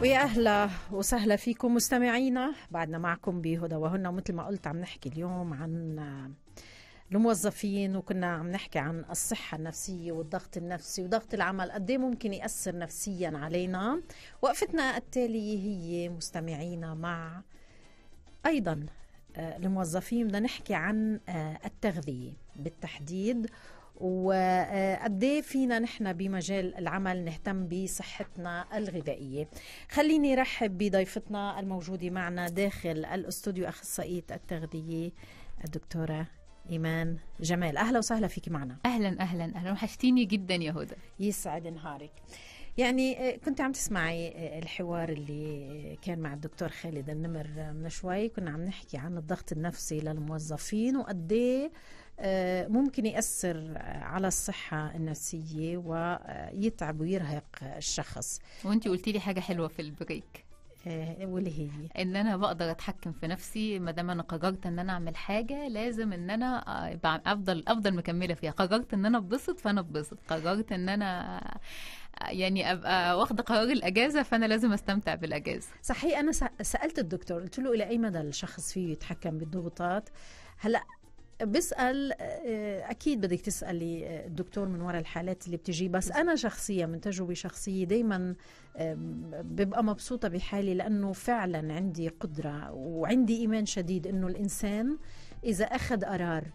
ويا اهلا وسهلا فيكم مستمعينا بعدنا معكم بهدى وهنا مثل ما قلت عم نحكي اليوم عن الموظفين وكنا عم نحكي عن الصحة النفسية والضغط النفسي وضغط العمل قد ممكن يأثر نفسيا علينا وقفتنا التالية هي مستمعينا مع أيضا الموظفين بدنا نحكي عن التغذية بالتحديد وقد فينا نحن بمجال العمل نهتم بصحتنا الغذائيه خليني رحب بضيفتنا الموجوده معنا داخل الاستوديو اخصائيه التغذيه الدكتوره ايمان جمال اهلا وسهلا فيك معنا اهلا اهلا اهلا وحشتيني جدا يا هدى يسعد نهارك يعني كنت عم تسمعي الحوار اللي كان مع الدكتور خالد النمر من شوي كنا عم نحكي عن الضغط النفسي للموظفين وقد ممكن يأثر على الصحة النفسية ويتعب ويرهق الشخص وانت قلتي لي حاجة حلوة في البريك واللي هي ان انا بقدر اتحكم في نفسي ما دام انا قررت ان انا اعمل حاجه لازم ان انا افضل افضل مكمله فيها قررت ان انا اتبسط فانا اتبسط قررت ان انا يعني ابقى واخده قرار الاجازه فانا لازم استمتع بالاجازه صحيح انا سالت الدكتور قلت له الى اي مدى الشخص فيه يتحكم بالضغوطات هلا بسأل أكيد بدك تسألي الدكتور من وراء الحالات اللي بتجي بس أنا شخصيا من تجربة شخصية دايما ببقى مبسوطة بحالي لأنه فعلا عندي قدرة وعندي إيمان شديد أنه الإنسان إذا أخذ قرار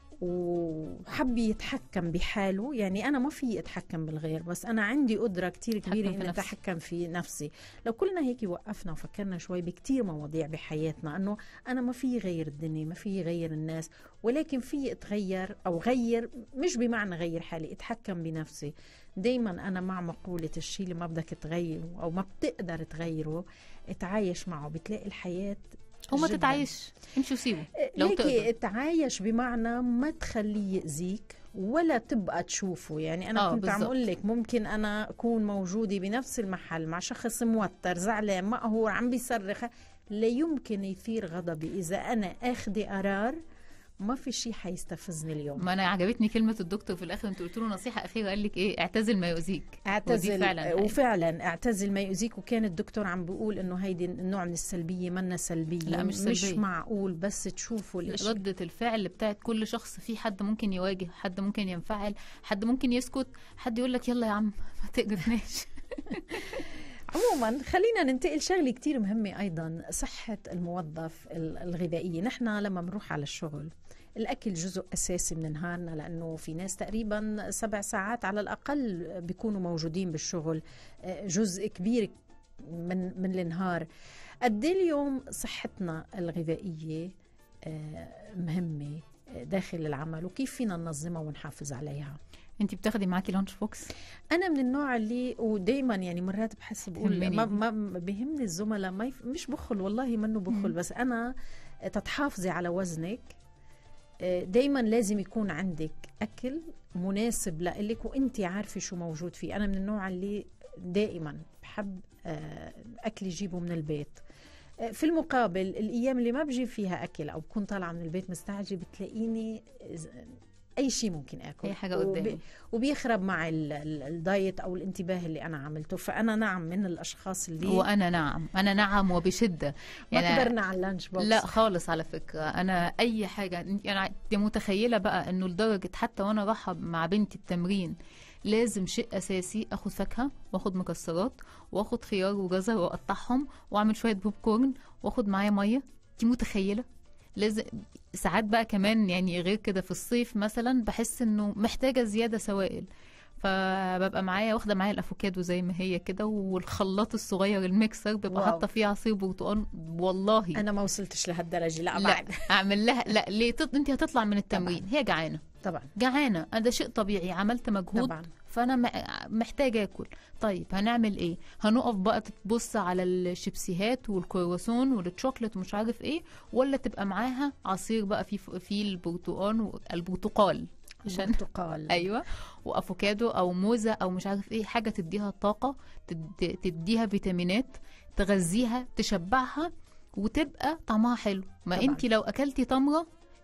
وحب يتحكم بحاله يعني أنا ما في أتحكم بالغير بس أنا عندي قدرة كتير كبيرة إني أتحكم في نفسي لو كلنا هيك وقفنا وفكرنا شوي بكتير مواضيع بحياتنا أنه أنا ما في غير الدنيا ما في غير الناس ولكن في أتغير أو غير مش بمعنى غير حالي أتحكم بنفسي دايما أنا مع مقولة الشيء اللي ما بدك تغيره أو ما بتقدر تغيره اتعايش معه بتلاقي الحياة وما تتعايش امشي وسيبه لو تقدر تعايش بمعنى ما تخليه يأذيك ولا تبقى تشوفه يعني انا آه كنت بالزبط. عم اقول لك ممكن انا اكون موجوده بنفس المحل مع شخص موتر زعلان مقهور عم بيصرخ لا يمكن يثير غضبي اذا انا اخذ قرار ما في شيء حيستفزني اليوم ما انا عجبتني كلمه الدكتور في الاخر انت قلت له نصيحه اخيره قال لك ايه اعتزل ما يؤذيك اعتزل فعلا وفعلا اعتزل ما يؤذيك وكان الدكتور عم بيقول انه هيدي النوع من السلبيه منا سلبيه لا مش سلبية. مش معقول بس تشوفوا الاشياء ردة الفعل بتاعت كل شخص في حد ممكن يواجه حد ممكن ينفعل حد ممكن يسكت حد يقول لك يلا يا عم ما تقرفناش عموما خلينا ننتقل شغلة كتير مهمة أيضا صحة الموظف الغذائية نحن لما بنروح على الشغل الأكل جزء أساسي من نهارنا لأنه في ناس تقريبا سبع ساعات على الأقل بيكونوا موجودين بالشغل جزء كبير من من النهار قد اليوم صحتنا الغذائية مهمة داخل العمل وكيف فينا ننظمها ونحافظ عليها انت بتاخدي معاكي لانش بوكس انا من النوع اللي ودائما يعني مرات بحس بقول ما, ما بيهمني الزملاء ما يف... مش بخل والله منه بخل بس انا تتحافظي على وزنك دايما لازم يكون عندك اكل مناسب لإلك وانت عارفه شو موجود فيه انا من النوع اللي دائما بحب اكل يجيبه من البيت في المقابل الايام اللي ما بجيب فيها اكل او بكون طالعه من البيت مستعجله بتلاقيني اي شيء ممكن اكل اي حاجه قدامي وبيخرب مع الدايت او الانتباه اللي انا عملته فانا نعم من الاشخاص اللي وانا نعم انا نعم وبشده يعني ما كبرنا على اللانش بوكس لا خالص على فكره انا اي حاجه انا انت متخيله بقى انه لدرجه حتى وانا رايحه مع بنتي التمرين لازم شيء اساسي اخد فاكهه واخد مكسرات واخد خيار وجزر واقطعهم واعمل شويه بوب كورن واخد معايا ميه انت متخيله لازم ساعات بقى كمان يعني غير كده في الصيف مثلا بحس انه محتاجه زياده سوائل فببقى معايا واخده معايا الافوكادو زي ما هي كده والخلاط الصغير الميكسر ببقى حاطه فيه عصير برتقال والله انا ما وصلتش لهالدرجه لا, لا بعد اعمل لها لا ليه تط... انت هتطلع من التمرين طبعا. هي جعانه طبعا جعانه ده شيء طبيعي عملت مجهود طبعا. فانا محتاجه اكل طيب هنعمل ايه هنقف بقى تبص على الشيبسيهات والكرواسون والشوكليت ومش عارف ايه ولا تبقى معاها عصير بقى في في البرتقال البرتقال عشان برتقال ايوه وافوكادو او موزه او مش عارف ايه حاجه تديها طاقه تد... تديها فيتامينات تغذيها تشبعها وتبقى طعمها حلو ما انت لو اكلتي تمره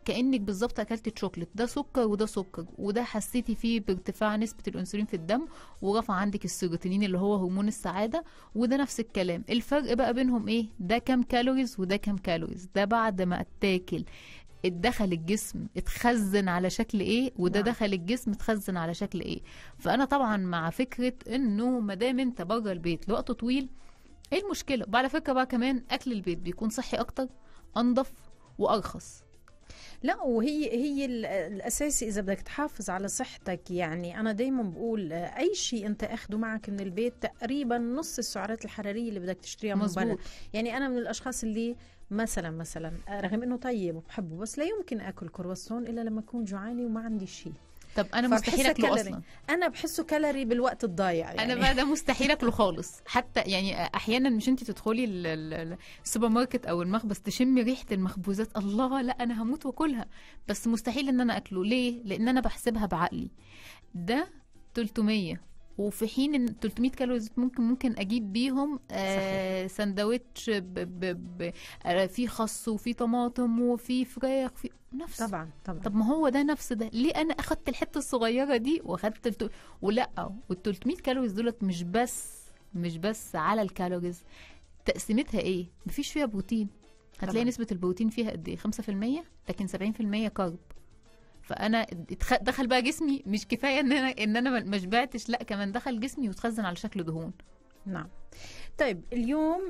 كانك بالظبط اكلت شوكليت ده سكر وده سكر وده حسيتي فيه بارتفاع نسبه الانسولين في الدم ورفع عندك السيروتونين اللي هو هرمون السعاده وده نفس الكلام الفرق بقى بينهم ايه ده كام كالوريز وده كام كالوريز ده بعد ما اتاكل اتدخل الجسم اتخزن على شكل ايه وده نعم. دخل الجسم اتخزن على شكل ايه فانا طبعا مع فكره انه ما دام انت بره البيت لوقت طويل ايه المشكله وعلى فكره بقى كمان اكل البيت بيكون صحي اكتر انضف وارخص لا وهي هي ال- الاساسي اذا بدك تحافظ على صحتك يعني انا دائما بقول آه، اي شيء انت اخده معك من البيت تقريبا نص السعرات الحراريه اللي بدك تشتريها من برا مظبوط يعني انا من الاشخاص اللي مثلا مثلا آه، رغم انه طيب وبحبه بس لا يمكن اكل كرواسون الا لما اكون جوعانه وما عندي شيء طب انا فبحسها مستحيل اكله كالوري. اصلا انا بحسه كالوري بالوقت الضايع يعني انا بقى ده مستحيل اكله خالص حتى يعني احيانا مش انت تدخلي ال- ال- ال- السوبر ماركت او المخبز تشمي ريحه المخبوزات الله لا انا هموت واكلها بس مستحيل ان انا اكله ليه لان انا بحسبها بعقلي ده 300 وفي حين ان 300 كالوريز ممكن ممكن اجيب بيهم آه سندوتش ب- ب- ب- آه، فيه خس وفيه طماطم وفيه فراخ في نفس طبعا طبعا طب ما هو ده نفس ده ليه انا اخدت الحته الصغيره دي واخدت الت... ولا وال 300 كالوريز دولت مش بس مش بس على الكالوريز تقسيمتها ايه مفيش فيها بروتين هتلاقي طبعاً. نسبه البروتين فيها قد ايه 5% لكن 70% كارب فانا اتخ- دخل بقى جسمي مش كفايه ان انا ان انا ما شبعتش لا كمان دخل جسمي وتخزن على شكل دهون نعم طيب اليوم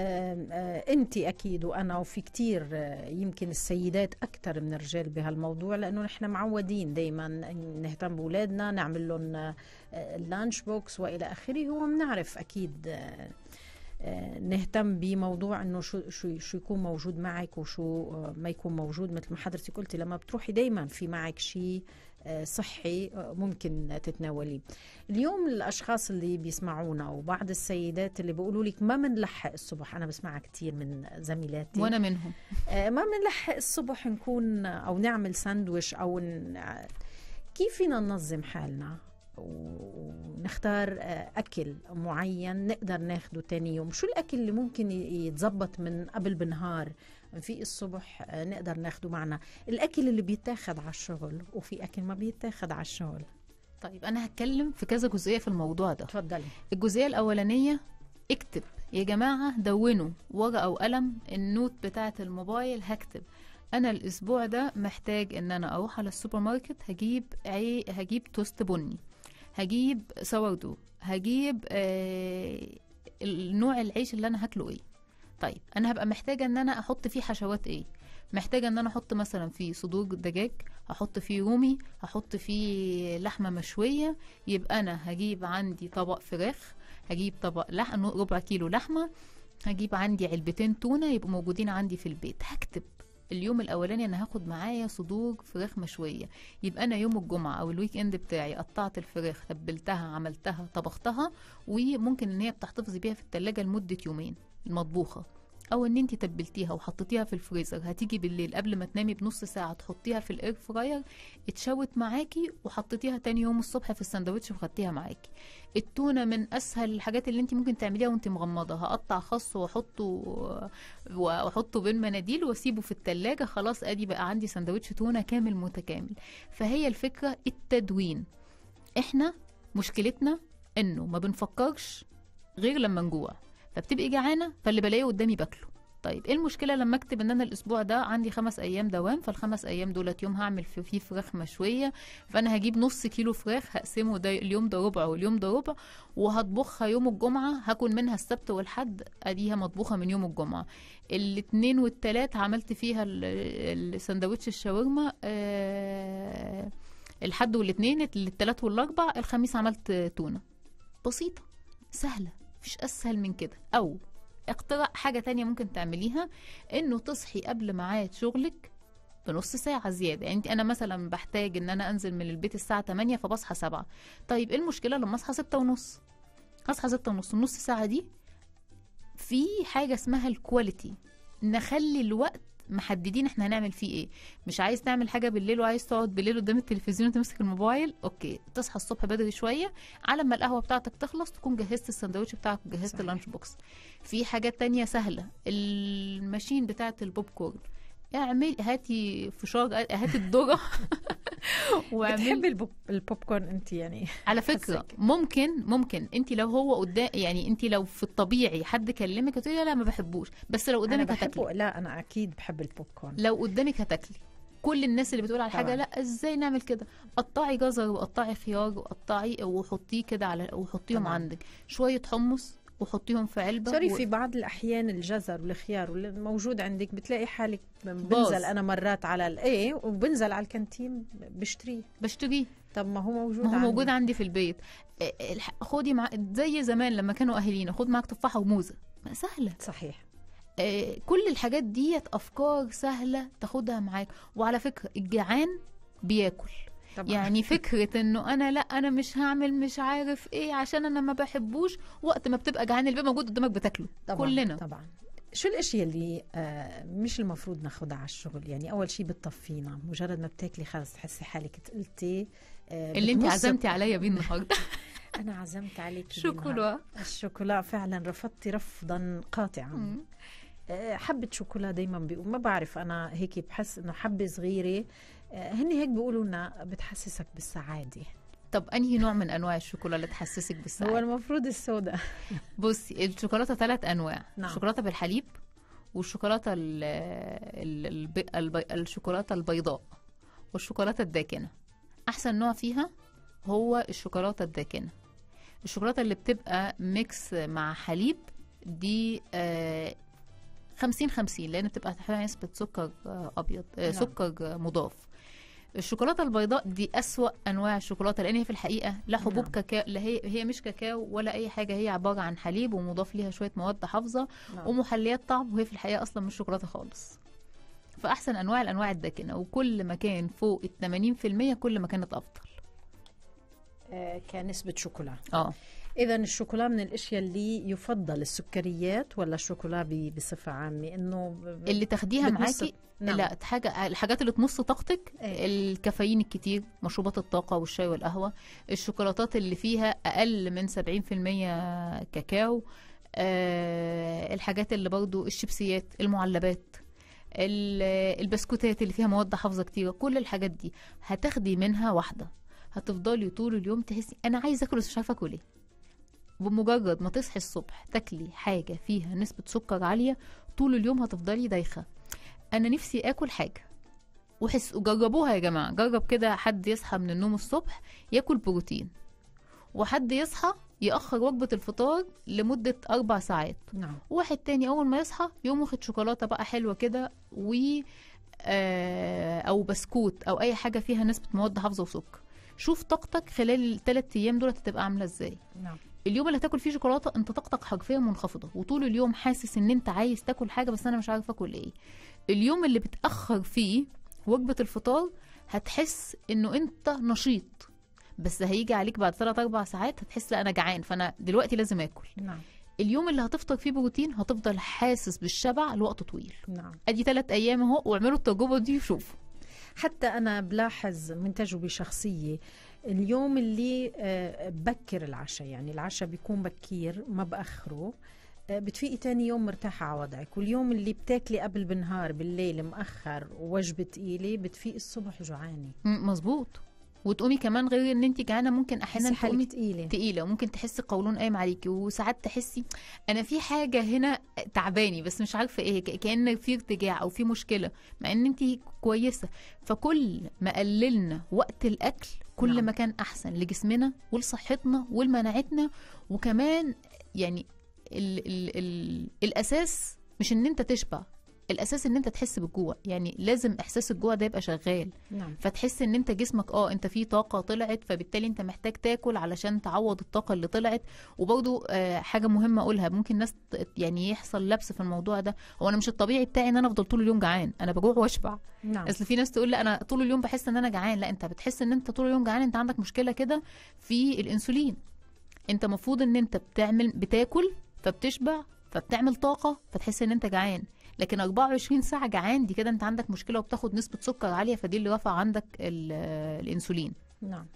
انت اكيد وانا وفي كتير آه، يمكن السيدات اكثر من الرجال بهالموضوع لانه نحن معودين دائما نهتم باولادنا نعمل لهم آه، اللانش بوكس والى اخره هو بنعرف اكيد آه، آه، نهتم بموضوع انه شو شو شو يكون موجود معك وشو آه، ما يكون موجود مثل ما حضرتك قلتي لما بتروحي دائما في معك شيء آه، صحي آه، ممكن تتناوليه اليوم الاشخاص اللي بيسمعونا وبعض السيدات اللي بيقولوا لك ما بنلحق الصبح انا بسمعها كثير من زميلاتي وانا منهم آه، ما بنلحق الصبح نكون او نعمل ساندويش او ن... آه، كيف فينا ننظم حالنا ونختار آه، اكل معين نقدر ناخده تاني يوم شو الاكل اللي ممكن ي- يتظبط من قبل بنهار في الصبح آه، نقدر ناخده معنا الاكل اللي بيتاخد على الشغل وفي اكل ما بيتاخد على الشغل طيب انا هتكلم في كذا جزئيه في الموضوع ده تفضلي الجزئية الأولانية اكتب يا جماعة دونوا ورقة وقلم النوت بتاعة الموبايل هكتب أنا الأسبوع ده محتاج إن أنا أروح على السوبر ماركت هجيب عي... هجيب توست بني هجيب سوردو هجيب آه... النوع العيش اللي أنا هاكله إيه طيب أنا هبقى محتاجة إن أنا أحط فيه حشوات إيه محتاجة إن أنا أحط مثلا فيه صدور دجاج هحط فيه رومي هحط فيه لحمة مشوية يبقى انا هجيب عندي طبق فراخ هجيب طبق لحم ربع كيلو لحمه هجيب عندي علبتين تونه يبقوا موجودين عندي في البيت هكتب اليوم الاولاني انا هاخد معايا صدور فراخ مشويه يبقى انا يوم الجمعه او الويك اند بتاعي قطعت الفراخ تبلتها عملتها طبختها وممكن ان هي بتحتفظي بيها في التلاجة لمده يومين المطبوخه او ان انت تبلتيها وحطيتيها في الفريزر هتيجي بالليل قبل ما تنامي بنص ساعه تحطيها في الاير فراير اتشوت معاكي وحطيتيها تاني يوم الصبح في السندوتش وخدتيها معاكي التونه من اسهل الحاجات اللي انت ممكن تعمليها وانت مغمضه هقطع خس واحطه واحطه بين مناديل واسيبه في التلاجة خلاص ادي بقى عندي سندوتش تونه كامل متكامل فهي الفكره التدوين احنا مشكلتنا انه ما بنفكرش غير لما نجوع فبتبقي جعانه فاللي بلاقيه قدامي باكله طيب ايه المشكله لما اكتب ان انا الاسبوع ده عندي خمس ايام دوام فالخمس ايام دولت يوم هعمل في- فيه فراخ مشويه فانا هجيب نص كيلو فراخ هقسمه ده اليوم ده ربع واليوم ده ربع وهطبخها يوم الجمعه هاكل منها السبت والحد اديها مطبوخه من يوم الجمعه الاثنين والتلات عملت فيها ال- السندوتش الشاورما آه، الحد والاثنين التلات والاربع الخميس عملت تونه بسيطه سهله مفيش اسهل من كده او اقتراح حاجة تانية ممكن تعمليها انه تصحي قبل ميعاد شغلك بنص ساعة زيادة يعني انت انا مثلا بحتاج ان انا انزل من البيت الساعة 8 فبصحى 7 طيب ايه المشكلة لما اصحى 6 ونص هصحى 6 ونص النص ساعة دي في حاجة اسمها الكواليتي نخلي الوقت محددين احنا هنعمل فيه ايه مش عايز تعمل حاجه بالليل وعايز تقعد بالليل قدام التلفزيون وتمسك الموبايل اوكي تصحى الصبح بدري شويه على ما القهوه بتاعتك تخلص تكون جهزت السندوتش بتاعك وجهزت صحيح. اللانش بوكس في حاجات تانية سهله الماشين بتاعه البوب كورن اعملي هاتي فشار هاتي الذره واعملي بتحبي البوب البوب كورن انت يعني على فكره حسك. ممكن ممكن انت لو هو قدام يعني انت لو في الطبيعي حد كلمك وتقولي لا لا ما بحبوش بس لو انا قدامك هتاكلي بحبه لا انا اكيد بحب البوب كورن لو قدامك هتاكلي كل الناس اللي بتقول على حاجه طبعاً. لا ازاي نعمل كده قطعي جزر وقطعي خيار وقطعي وحطيه كده على وحطيهم طبعاً. عندك شويه حمص وحطيهم في علبه سوري و- في بعض الاحيان الجزر والخيار واللي موجود عندك بتلاقي حالك باظ. بنزل انا مرات على الايه وبنزل على الكانتين بشتريه بشتريه طب ما هو موجود ما هو موجود عندي. عندي في البيت إيه، الح- خدي مع زي زمان لما كانوا اهالينا خد معاك تفاحه وموزه ما سهله صحيح آه، كل الحاجات ديت افكار سهله تاخدها معاك وعلى فكره الجعان بياكل طبعا يعني فكره انه انا لا انا مش هعمل مش عارف ايه عشان انا ما بحبوش وقت ما بتبقى جعان البيت موجود قدامك بتاكله طبعا كلنا طبعا شو الاشياء اللي آه مش المفروض ناخدها على الشغل يعني اول شيء بتطفينا مجرد ما بتاكلي خلص تحسي حالك تقلتي آه اللي انت بتمص- عزمتي عليا بيه النهارده انا عزمت عليك شوكولا الشوكولا فعلا رفضتي رفضا قاطعا مم. آه، حبة شوكولا دايما بيقول ما بعرف أنا هيك بحس إنه حبة صغيرة آه، هن هيك بيقولوا لنا بتحسسك بالسعادة طب انهي نوع من انواع الشوكولا اللي تحسسك هو بالسعاده المفروض السوداء بصي الشوكولاته ثلاث انواع نعم. الشوكولاته بالحليب والشوكولاته ال ال الب... الب... الشوكولاته البيضاء والشوكولاته الداكنه احسن نوع فيها هو الشوكولاته الداكنه الشوكولاته اللي بتبقى ميكس مع حليب دي آه، خمسين خمسين لان بتبقى فيها نسبه سكر آه، ابيض آه، نعم. سكر آه، مضاف الشوكولاته البيضاء دي أسوأ انواع الشوكولاته لان هي في الحقيقه لا حبوب نعم. كاكاو لا هي هي مش كاكاو ولا اي حاجه هي عباره عن حليب ومضاف ليها شويه مواد حافظه ومحليات طعم وهي في الحقيقه اصلا مش شوكولاته خالص فاحسن انواع الانواع الداكنه وكل ما كان فوق ال 80% كل ما كانت افضل آه، كنسبة شوكولا اه إذا الشوكولا من الأشياء اللي يفضل السكريات ولا الشوكولا ب- بصفة عامة إنه ب- اللي تاخديها بتمص- معاكي نعم. لا حاجه الحاجات اللي تمص طاقتك إيه. الكافيين الكتير مشروبات الطاقه والشاي والقهوه الشوكولاتات اللي فيها اقل من 70% كاكاو آه الحاجات اللي برضو الشيبسيات المعلبات ال- البسكوتات اللي فيها مواد حافظه كتيره كل الحاجات دي هتاخدي منها واحده هتفضلي طول اليوم تحسي انا عايزه اكل بس مش عارفه اكل ايه بمجرد ما تصحي الصبح تاكلي حاجه فيها نسبه سكر عاليه طول اليوم هتفضلي دايخه انا نفسي اكل حاجه وحس وجربوها يا جماعه جرب كده حد يصحى من النوم الصبح ياكل بروتين وحد يصحى يأخر وجبة الفطار لمدة أربع ساعات نعم واحد تاني أول ما يصحى يقوم واخد شوكولاتة بقى حلوة كده و آه، أو بسكوت أو أي حاجة فيها نسبة مواد حافظة وسكر شوف طاقتك خلال الثلاث أيام دول هتبقى عاملة إزاي نعم اليوم اللي هتاكل فيه شوكولاته انت طاقتك حرفيا منخفضه وطول اليوم حاسس ان انت عايز تاكل حاجه بس انا مش عارف اكل ايه اليوم اللي بتاخر فيه وجبه الفطار هتحس انه انت نشيط بس هيجي عليك بعد 3 4 ساعات هتحس لا انا جعان فانا دلوقتي لازم اكل نعم اليوم اللي هتفطر فيه بروتين هتفضل حاسس بالشبع لوقت طويل نعم ادي ثلاث ايام اهو واعملوا التجربه دي وشوفوا حتى أنا بلاحظ من تجربة شخصية اليوم اللي آه، بكر العشاء يعني العشاء بيكون بكير ما بأخره آه، بتفيقي تاني يوم مرتاحة على وضعك واليوم اللي بتاكلي قبل بالنهار بالليل مأخر ووجبة تقيلة بتفيقي الصبح جوعانة م- مظبوط وتقومي كمان غير ان انت جعانه ممكن احيانا تحسي تقومي حالك تقيلة تقيله وممكن تحسي قولون قايم عليكي وساعات تحسي انا في حاجه هنا تعباني بس مش عارفه ايه ك- كان في ارتجاع او في مشكله مع ان انت كويسه فكل ما قللنا وقت الاكل كل نعم. ما كان احسن لجسمنا ولصحتنا ولمناعتنا وكمان يعني ال ال ال الاساس مش ان انت تشبع الاساس ان انت تحس بالجوع يعني لازم احساس الجوع ده يبقى شغال نعم فتحس ان انت جسمك اه انت في طاقه طلعت فبالتالي انت محتاج تاكل علشان تعوض الطاقه اللي طلعت وبرضو آه حاجه مهمه اقولها ممكن ناس ت- يعني يحصل لبس في الموضوع ده هو انا مش الطبيعي بتاعي ان انا افضل طول اليوم جعان انا بجوع واشبع نعم اصل في ناس تقول لا انا طول اليوم بحس ان انا جعان لا انت بتحس ان انت طول اليوم جعان انت عندك مشكله كده في الانسولين انت المفروض ان انت بتعمل بتاكل فبتشبع فبتعمل طاقه فتحس ان انت جعان لكن 24 ساعه جعان دي كده انت عندك مشكله وبتاخد نسبه سكر عاليه فدي اللي رفع عندك ال- الانسولين نعم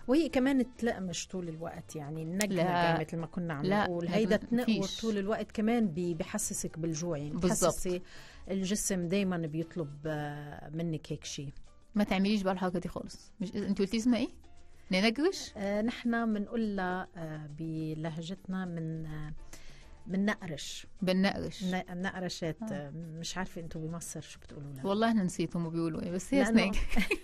وهي كمان تلقمش طول الوقت يعني النقنقه لا. مثل ما كنا عم لا، نقول نقنق- هيدا تنقور مفيش. طول الوقت كمان بي- بحسسك بالجوع يعني بالظبط. بتحسسي الجسم دايما بيطلب آه، منك هيك شيء ما تعمليش بقى الحركه دي خالص مش انت قلتي اسمها ايه ننجرش آه نحن بنقول لها آه بلهجتنا من آه من نقرش بننقرش ن- نقرشات آه. مش عارفه انتم بمصر شو بتقولوا لها والله انا نسيت هم بيقولوا ايه بس هي لأنه سناك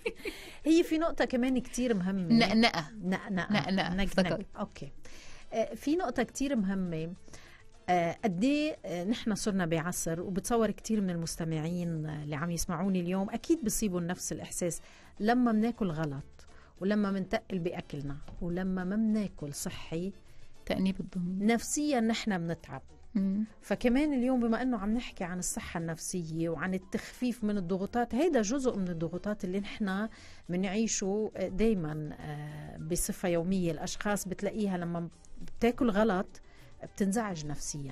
هي في نقطه كمان كتير مهمه نقنقه نقنقة نقنقة، نق- افتكرت. نق. اوكي آه، في نقطة كتير مهمة آه، قد ايه آه، نحن صرنا بعصر وبتصور كتير من المستمعين آه، اللي عم يسمعوني اليوم اكيد بيصيبوا نفس الاحساس لما بناكل غلط ولما بنتقل باكلنا ولما ما بناكل صحي تأنيب الضمير نفسيا نحن بنتعب مم. فكمان اليوم بما انه عم نحكي عن الصحة النفسية وعن التخفيف من الضغوطات هيدا جزء من الضغوطات اللي نحن بنعيشه دايما آه، بصفة يومية الاشخاص بتلاقيها لما بتاكل غلط بتنزعج نفسيا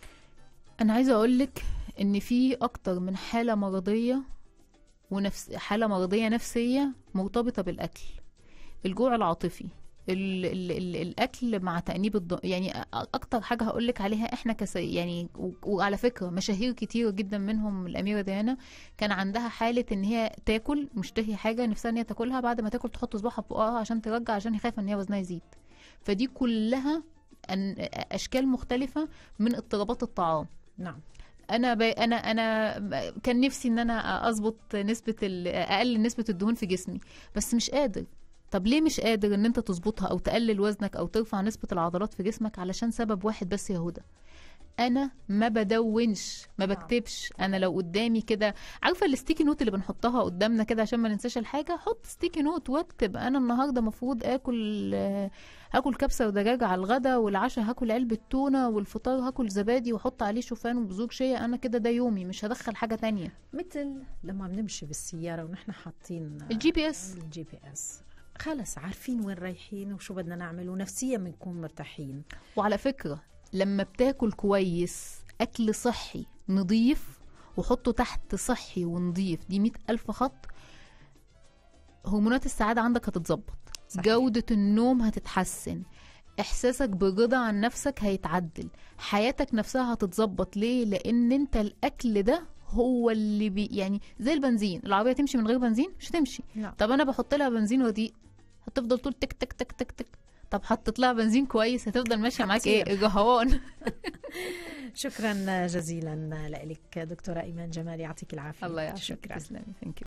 انا عايزه اقول لك ان في اكتر من حاله مرضيه ونفس حاله مرضيه نفسيه مرتبطه بالاكل الجوع العاطفي ال ال ال الاكل مع تانيب الض يعني أ- اكتر حاجه هقول لك عليها احنا كس يعني و- وعلى فكره مشاهير كتير جدا منهم الاميره ديانا كان عندها حاله ان هي تاكل مشتهي حاجه نفسها ان هي تاكلها بعد ما تاكل تحط صباعها في بقها عشان ترجع عشان هي خايفه ان هي وزنها يزيد فدي كلها أن- اشكال مختلفه من اضطرابات الطعام نعم انا ب... انا انا كان نفسي ان انا اظبط نسبه ال... اقلل نسبه الدهون في جسمي بس مش قادر طب ليه مش قادر ان انت تظبطها او تقلل وزنك او ترفع نسبه العضلات في جسمك علشان سبب واحد بس يا هدى انا ما بدونش ما نعم. بكتبش انا لو قدامي كده عارفه الستيكي نوت اللي بنحطها قدامنا كده عشان ما ننساش الحاجه حط ستيكي نوت واكتب انا النهارده مفروض اكل آه، هاكل كبسه ودجاج على الغدا والعشاء هاكل علبه تونه والفطار هاكل زبادي واحط عليه شوفان وبذور شيا انا كده ده يومي مش هدخل حاجه تانية مثل لما بنمشي بالسيارة ونحن حاطين الجي بي اس الجي بي اس خلص عارفين وين رايحين وشو بدنا نعمل ونفسيا بنكون مرتاحين وعلى فكرة لما بتاكل كويس أكل صحي نظيف وحطه تحت صحي ونظيف دي مئة ألف خط هرمونات السعادة عندك هتتظبط صحيح. جودة النوم هتتحسن إحساسك بالرضا عن نفسك هيتعدل حياتك نفسها هتتظبط ليه؟ لأن أنت الأكل ده هو اللي بي يعني زي البنزين العربية تمشي من غير بنزين مش هتمشي نعم طب انا بحط لها بنزين رديء هتفضل طول تك تك تك تك تك طب حطيت لها بنزين كويس هتفضل ماشيه معاك ايه هتطير. الرهوان شكرا جزيلا لك دكتورة إيمان جمال يعطيك العافية الله يعافيك شكرا تسلمي ثانك